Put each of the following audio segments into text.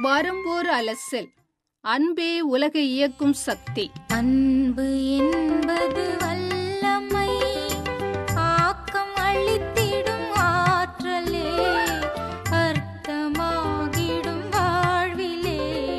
வரம்போர் அலசல் அன்பே உலகை இயக்கும் சக்தி அன்பு என்பது வல்லமை ஆக்கம் அளித்திடும் ஆற்றலே அர்த்தமாகிடும் வாழ்விலே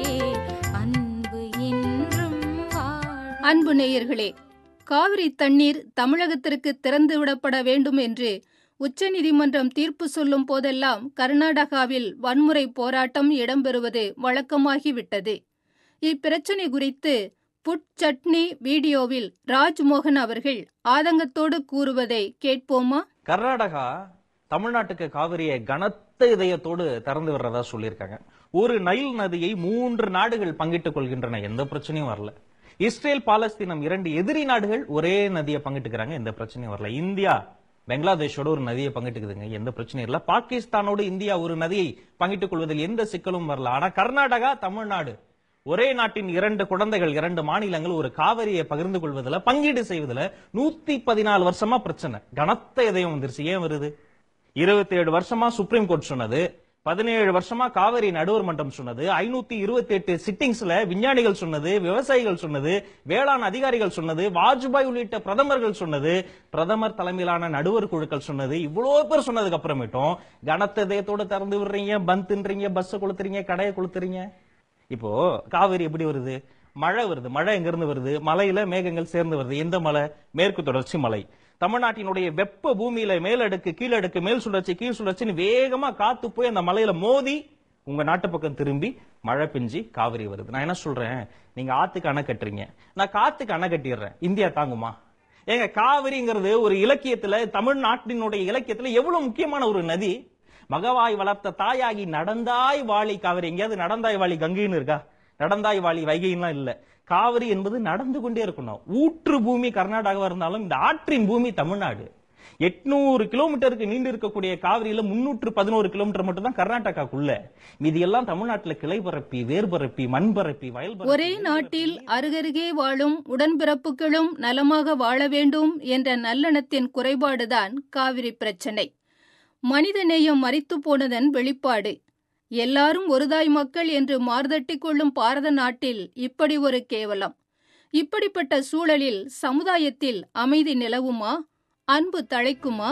அன்பு என்றும் வாழ் அன்பு நேயர்களே காவிரி தண்ணீர் தமிழகத்திற்கு திறந்து விடப்பட வேண்டும் என்று உச்சநீதிமன்றம் தீர்ப்பு சொல்லும் போதெல்லாம் கர்நாடகாவில் வன்முறை போராட்டம் இடம்பெறுவது வழக்கமாகிவிட்டது இப்பிரச்சனை குறித்து புட் சட்னி வீடியோவில் ராஜ்மோகன் அவர்கள் ஆதங்கத்தோடு கூறுவதை கேட்போமா கர்நாடகா தமிழ்நாட்டுக்கு காவிரியை கனத்த இதயத்தோடு திறந்து விடுறதா சொல்லியிருக்காங்க ஒரு நைல் நதியை மூன்று நாடுகள் பங்கிட்டுக் கொள்கின்றன எந்த பிரச்சனையும் வரல இஸ்ரேல் பாலஸ்தீனம் இரண்டு எதிரி நாடுகள் ஒரே நதியை பங்கிட்டுக்கிறாங்க எந்த பிரச்சனையும் வரல இந்தியா பெங்களாதேஷோட ஒரு நதியை பங்கிட்டுக்குதுங்க எந்த பிரச்சனையும் இல்ல பாகிஸ்தானோடு இந்தியா ஒரு நதியை பங்கிட்டுக் கொள்வதில் எந்த சிக்கலும் வரல ஆனா கர்நாடகா தமிழ்நாடு ஒரே நாட்டின் இரண்டு குழந்தைகள் இரண்டு மாநிலங்கள் ஒரு காவிரியை பகிர்ந்து கொள்வதில் பங்கீடு செய்வதில் நூத்தி பதினாலு வருஷமா பிரச்சனை கனத்த இதயம் வந்துருச்சு ஏன் வருது இருபத்தி ஏழு வருஷமா சுப்ரீம் கோர்ட் சொன்னது பதினேழு வருஷமா காவிரி நடுவர் மன்றம் சொன்னது ஐநூத்தி இருபத்தி எட்டு சிட்டிங்ஸ்ல விஞ்ஞானிகள் சொன்னது விவசாயிகள் சொன்னது வேளாண் அதிகாரிகள் சொன்னது வாஜ்பாய் உள்ளிட்ட பிரதமர்கள் சொன்னது பிரதமர் தலைமையிலான நடுவர் குழுக்கள் சொன்னது இவ்வளவு பேர் சொன்னதுக்கு அப்புறமேட்டும் கனத்த இதயத்தோட திறந்து விடுறீங்க பந்துன்றீங்க பஸ் கொளுத்துறீங்க கடையை கொளுத்துறீங்க இப்போ காவிரி எப்படி வருது மழை வருது மழை எங்க இருந்து வருது மலையில மேகங்கள் சேர்ந்து வருது எந்த மலை மேற்கு தொடர்ச்சி மலை தமிழ்நாட்டினுடைய வெப்ப பூமியில மேலடுக்கு கீழடுக்கு மேல் சுழற்சி கீழ் சுழற்சின்னு வேகமா காத்து போய் அந்த மலையில மோதி உங்க நாட்டு பக்கம் திரும்பி மழை பெஞ்சு காவிரி வருது நான் என்ன சொல்றேன் நீங்க ஆத்துக்கு அணை கட்டுறீங்க நான் காத்துக்கு அணை கட்டிடுறேன் இந்தியா தாங்குமா ஏங்க காவிரிங்கிறது ஒரு இலக்கியத்துல தமிழ்நாட்டினுடைய இலக்கியத்துல எவ்வளவு முக்கியமான ஒரு நதி மகவாய் வளர்த்த தாயாகி நடந்தாய் வாழி காவிரி எங்கேயாவது நடந்தாய் வாழி கங்கைன்னு இருக்கா நடந்தாய் வாழி வைகைன்னுலாம் இல்ல காவிரி என்பது நடந்து கொண்டே இருக்கணும் ஊற்று பூமி கர்நாடகாவா இருந்தாலும் இந்த ஆற்றின் பூமி தமிழ்நாடு எட்நூறு கிலோமீட்டருக்கு நீண்டு இருக்கக்கூடிய காவிரியில முன்னூற்று பதினோரு கிலோமீட்டர் மட்டும் தான் கர்நாடகாக்குள்ள மீதி எல்லாம் தமிழ்நாட்டுல கிளை பரப்பி வேர் பரப்பி மண் பரப்பி வயல் பரப்பி, ஒரே நாட்டில் அருகருகே வாழும் உடன்பிறப்புகளும் நலமாக வாழ வேண்டும் என்ற நல்லெண்ணத்தின் குறைபாடுதான் காவிரி பிரச்சனை மனிதநேயம் மறித்து போனதன் வெளிப்பாடு எல்லாரும் ஒருதாய் மக்கள் என்று மார்தட்டிக் கொள்ளும் பாரத நாட்டில் இப்படி ஒரு கேவலம் இப்படிப்பட்ட சூழலில் சமுதாயத்தில் அமைதி நிலவுமா அன்பு தழைக்குமா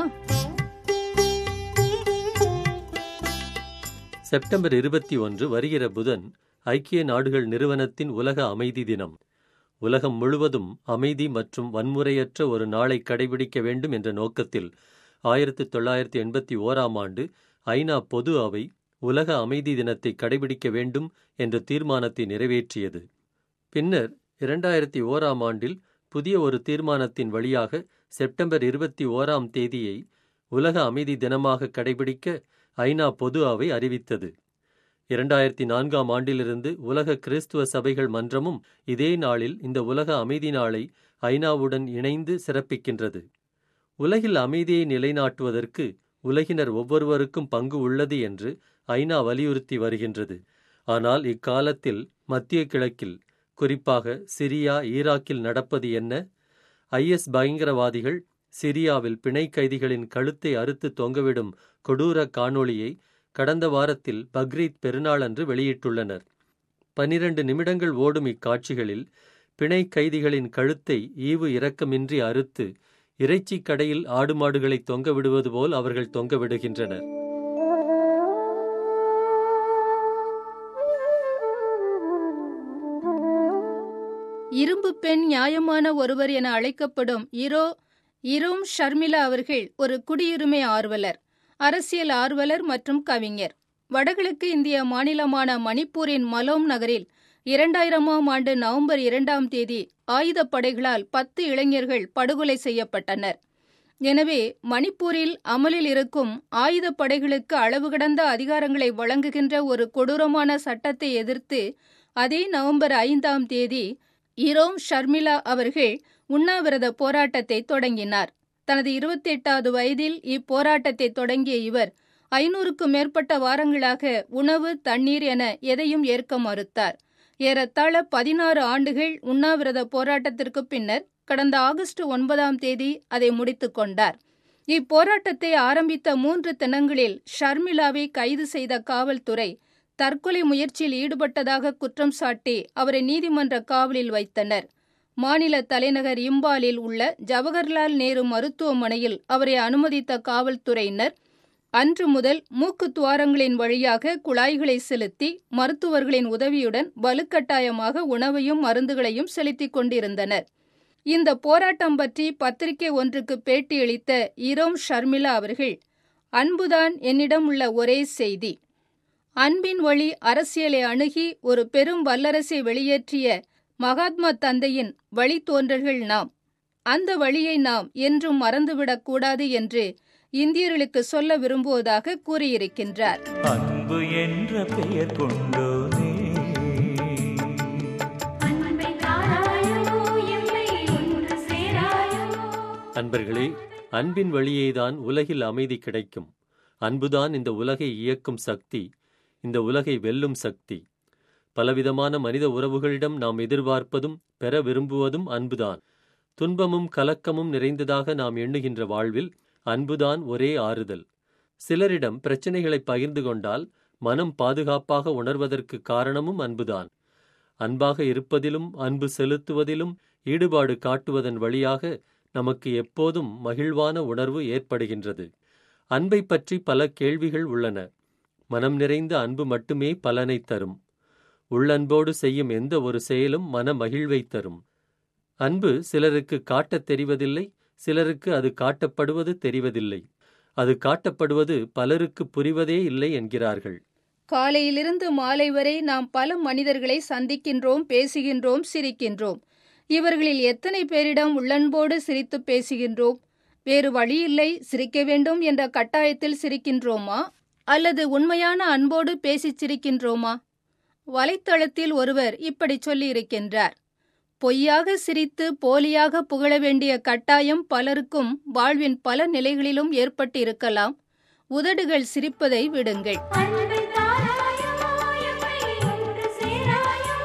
செப்டம்பர் இருபத்தி ஒன்று வருகிற புதன் ஐக்கிய நாடுகள் நிறுவனத்தின் உலக அமைதி தினம் உலகம் முழுவதும் அமைதி மற்றும் வன்முறையற்ற ஒரு நாளை கடைபிடிக்க வேண்டும் என்ற நோக்கத்தில் ஆயிரத்தி தொள்ளாயிரத்தி எண்பத்தி ஓராம் ஆண்டு ஐநா பொது அவை உலக அமைதி தினத்தை கடைபிடிக்க வேண்டும் என்ற தீர்மானத்தை நிறைவேற்றியது பின்னர் இரண்டாயிரத்தி ஓராம் ஆண்டில் புதிய ஒரு தீர்மானத்தின் வழியாக செப்டம்பர் இருபத்தி ஓராம் தேதியை உலக அமைதி தினமாக கடைபிடிக்க ஐநா பொது அவை அறிவித்தது இரண்டாயிரத்தி நான்காம் ஆண்டிலிருந்து உலக கிறிஸ்துவ சபைகள் மன்றமும் இதே நாளில் இந்த உலக அமைதி நாளை ஐநாவுடன் இணைந்து சிறப்பிக்கின்றது உலகில் அமைதியை நிலைநாட்டுவதற்கு உலகினர் ஒவ்வொருவருக்கும் பங்கு உள்ளது என்று ஐநா வலியுறுத்தி வருகின்றது ஆனால் இக்காலத்தில் மத்திய கிழக்கில் குறிப்பாக சிரியா ஈராக்கில் நடப்பது என்ன ஐஎஸ் பயங்கரவாதிகள் சிரியாவில் பிணை கைதிகளின் கழுத்தை அறுத்து தொங்கவிடும் கொடூர காணொளியை கடந்த வாரத்தில் பக்ரீத் பெருநாளன்று வெளியிட்டுள்ளனர் பனிரண்டு நிமிடங்கள் ஓடும் இக்காட்சிகளில் பிணை கைதிகளின் கழுத்தை ஈவு இரக்கமின்றி அறுத்து இறைச்சிக் கடையில் ஆடு மாடுகளை தொங்க விடுவது போல் அவர்கள் தொங்க விடுகின்றனர் இரும்பு பெண் நியாயமான ஒருவர் என அழைக்கப்படும் இரோ இரோம் ஷர்மிளா அவர்கள் ஒரு குடியுரிமை ஆர்வலர் அரசியல் ஆர்வலர் மற்றும் கவிஞர் வடகிழக்கு இந்திய மாநிலமான மணிப்பூரின் மலோம் நகரில் இரண்டாயிரமாம் ஆண்டு நவம்பர் இரண்டாம் தேதி ஆயுதப்படைகளால் பத்து இளைஞர்கள் படுகொலை செய்யப்பட்டனர் எனவே மணிப்பூரில் அமலில் இருக்கும் ஆயுதப்படைகளுக்கு அளவு கடந்த அதிகாரங்களை வழங்குகின்ற ஒரு கொடூரமான சட்டத்தை எதிர்த்து அதே நவம்பர் ஐந்தாம் தேதி இரோம் ஷர்மிளா அவர்கள் உண்ணாவிரத போராட்டத்தை தொடங்கினார் தனது இருபத்தி எட்டாவது வயதில் இப்போராட்டத்தை தொடங்கிய இவர் ஐநூறுக்கும் மேற்பட்ட வாரங்களாக உணவு தண்ணீர் என எதையும் ஏற்க மறுத்தார் ஏறத்தாழ பதினாறு ஆண்டுகள் உண்ணாவிரத போராட்டத்திற்கு பின்னர் கடந்த ஆகஸ்ட் ஒன்பதாம் தேதி அதை முடித்துக் கொண்டார் இப்போராட்டத்தை ஆரம்பித்த மூன்று தினங்களில் ஷர்மிளாவை கைது செய்த காவல்துறை தற்கொலை முயற்சியில் ஈடுபட்டதாக குற்றம் சாட்டி அவரை நீதிமன்ற காவலில் வைத்தனர் மாநில தலைநகர் இம்பாலில் உள்ள ஜவஹர்லால் நேரு மருத்துவமனையில் அவரை அனுமதித்த காவல்துறையினர் அன்று முதல் மூக்கு துவாரங்களின் வழியாக குழாய்களை செலுத்தி மருத்துவர்களின் உதவியுடன் வலுக்கட்டாயமாக உணவையும் மருந்துகளையும் செலுத்திக் கொண்டிருந்தனர் இந்த போராட்டம் பற்றி பத்திரிகை ஒன்றுக்கு பேட்டியளித்த இரோம் ஷர்மிளா அவர்கள் அன்புதான் என்னிடம் உள்ள ஒரே செய்தி அன்பின் வழி அரசியலை அணுகி ஒரு பெரும் வல்லரசை வெளியேற்றிய மகாத்மா தந்தையின் வழித்தோன்றல்கள் நாம் அந்த வழியை நாம் என்றும் மறந்துவிடக் கூடாது என்று இந்தியர்களுக்கு சொல்ல விரும்புவதாக கூறியிருக்கின்றார் அன்பு என்ற பெயர் கொண்டோனே அன்பை தாராயோ எம்மை ஒன்று சேராயோ அன்பர்களே அன்பின் வழியேதான் உலகில் அமைதி கிடைக்கும் அன்புதான் இந்த உலகை இயக்கும் சக்தி இந்த உலகை வெல்லும் சக்தி பலவிதமான மனித உறவுகளிடம் நாம் எதிர்பார்ப்பதும் பெற விரும்புவதும் அன்புதான் துன்பமும் கலக்கமும் நிறைந்ததாக நாம் எண்ணுகின்ற வாழ்வில் அன்புதான் ஒரே ஆறுதல் சிலரிடம் பிரச்சனைகளை பகிர்ந்து கொண்டால் மனம் பாதுகாப்பாக உணர்வதற்கு காரணமும் அன்புதான் அன்பாக இருப்பதிலும் அன்பு செலுத்துவதிலும் ஈடுபாடு காட்டுவதன் வழியாக நமக்கு எப்போதும் மகிழ்வான உணர்வு ஏற்படுகின்றது அன்பை பற்றி பல கேள்விகள் உள்ளன மனம் நிறைந்த அன்பு மட்டுமே பலனை தரும் உள்ளன்போடு செய்யும் எந்த ஒரு செயலும் மன மகிழ்வை தரும் அன்பு சிலருக்கு காட்டத் தெரிவதில்லை சிலருக்கு அது காட்டப்படுவது தெரிவதில்லை அது காட்டப்படுவது பலருக்கு புரிவதே இல்லை என்கிறார்கள் காலையிலிருந்து மாலை வரை நாம் பல மனிதர்களை சந்திக்கின்றோம் பேசுகின்றோம் சிரிக்கின்றோம் இவர்களில் எத்தனை பேரிடம் உள்ளன்போடு சிரித்து பேசுகின்றோம் வேறு வழியில்லை சிரிக்க வேண்டும் என்ற கட்டாயத்தில் சிரிக்கின்றோமா அல்லது உண்மையான அன்போடு பேசிச் சிரிக்கின்றோமா வலைத்தளத்தில் ஒருவர் இப்படி சொல்லியிருக்கின்றார் பொய்யாக சிரித்து போலியாக புகழ வேண்டிய கட்டாயம் பலருக்கும் வாழ்வின் பல நிலைகளிலும் ஏற்பட்டிருக்கலாம் உதடுகள் சிரிப்பதை விடுங்கள் அன்பை தாராயோ எம்மை ஒன்று சேராயோ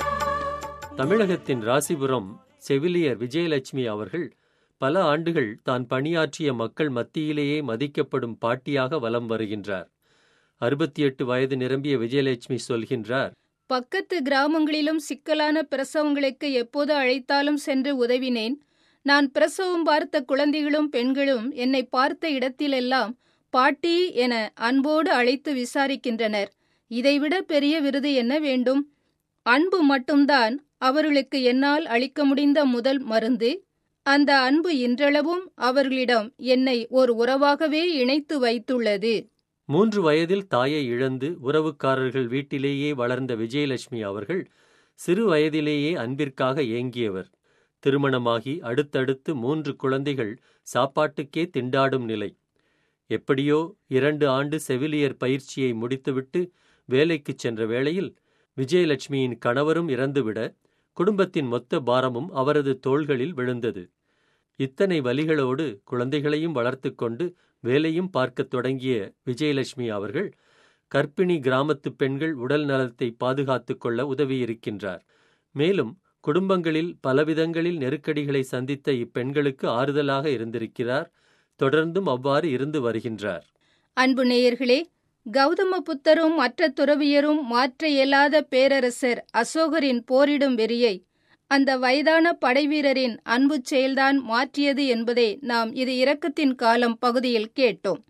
தமிழகத்தின் ராசிபுரம் செவிலியர் விஜயலட்சுமி அவர்கள் பல ஆண்டுகள் தான் பணியாற்றிய மக்கள் மத்தியிலேயே மதிக்கப்படும் பாட்டியாக வலம் வருகின்றார் அறுபத்தி எட்டு வயது நிரம்பிய விஜயலட்சுமி சொல்கின்றார் பக்கத்து கிராமங்களிலும் சிக்கலான பிரசவங்களுக்கு எப்போது அழைத்தாலும் சென்று உதவினேன் நான் பிரசவம் பார்த்த குழந்தைகளும் பெண்களும் என்னை பார்த்த இடத்திலெல்லாம் பாட்டி என அன்போடு அழைத்து விசாரிக்கின்றனர் இதைவிட பெரிய விருது என்ன வேண்டும் அன்பு மட்டும்தான் அவர்களுக்கு என்னால் அளிக்க முடிந்த முதல் மருந்து அந்த அன்பு இன்றளவும் அவர்களிடம் என்னை ஒரு உறவாகவே இணைத்து வைத்துள்ளது மூன்று வயதில் தாயை இழந்து உறவுக்காரர்கள் வீட்டிலேயே வளர்ந்த விஜயலட்சுமி அவர்கள் சிறு வயதிலேயே அன்பிற்காக ஏங்கியவர் திருமணமாகி அடுத்தடுத்து மூன்று குழந்தைகள் சாப்பாட்டுக்கே திண்டாடும் நிலை எப்படியோ இரண்டு ஆண்டு செவிலியர் பயிற்சியை முடித்துவிட்டு வேலைக்குச் சென்ற வேளையில் விஜயலட்சுமியின் கணவரும் இறந்துவிட குடும்பத்தின் மொத்த பாரமும் அவரது தோள்களில் விழுந்தது இத்தனை வலிகளோடு குழந்தைகளையும் வளர்த்து கொண்டு வேலையும் பார்க்கத் தொடங்கிய விஜயலட்சுமி அவர்கள் கர்ப்பிணி கிராமத்து பெண்கள் உடல் நலத்தை பாதுகாத்துக் கொள்ள உதவியிருக்கின்றார் மேலும் குடும்பங்களில் பலவிதங்களில் நெருக்கடிகளை சந்தித்த இப்பெண்களுக்கு ஆறுதலாக இருந்திருக்கிறார் தொடர்ந்தும் அவ்வாறு இருந்து வருகின்றார் அன்பு நேயர்களே கௌதம புத்தரும் மற்ற துறவியரும் மாற்ற இயலாத பேரரசர் அசோகரின் போரிடும் வெறியை அந்த வயதான படைவீரரின் அன்பு செயல்தான் மாற்றியது என்பதை நாம் இது இரக்கத்தின் காலம் பகுதியில் கேட்டோம்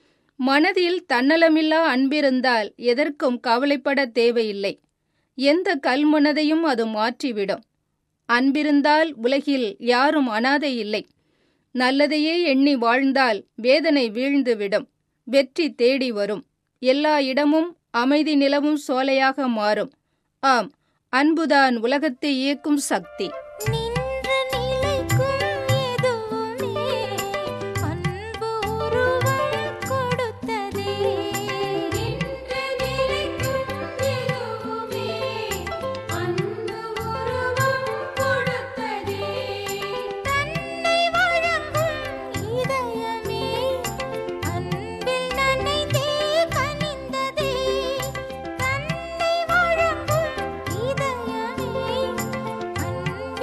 மனதில் தன்னலமில்லா அன்பிருந்தால் எதற்கும் கவலைப்பட தேவையில்லை எந்த கல்மனதையும் அது மாற்றிவிடும் அன்பிருந்தால் உலகில் யாரும் அனாதை இல்லை நல்லதையே எண்ணி வாழ்ந்தால் வேதனை வீழ்ந்துவிடும் வெற்றி தேடி வரும் எல்லா இடமும் அமைதி நிலவும் சோலையாக மாறும் ஆம் அன்புதான் உலகத்தை இயக்கும் சக்தி நின்று நிலைக்கும் எதுவுமே அன்பு உருவம் கொடுத்ததே நின்று நிலைக்கும் எதுவுமே அன்பு உருவம் கொடுத்ததே தன்னை வழங்கும் இதயமே அன்பில் நனைந்தே கனிந்ததே தன்னை வழங்கும் இதயமே அன்பில்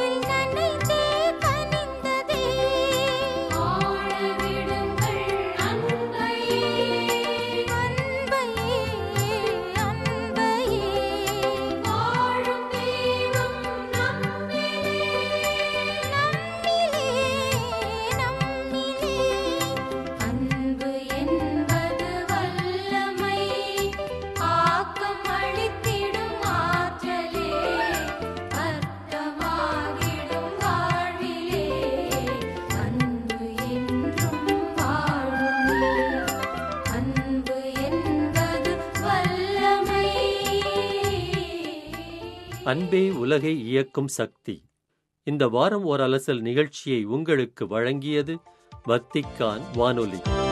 அன்பே உலகை இயக்கும் சக்தி இந்த வாரம் ஓர் அலசல் நிகழ்ச்சியை உங்களுக்கு வழங்கியது வத்திக்கான் வானொலி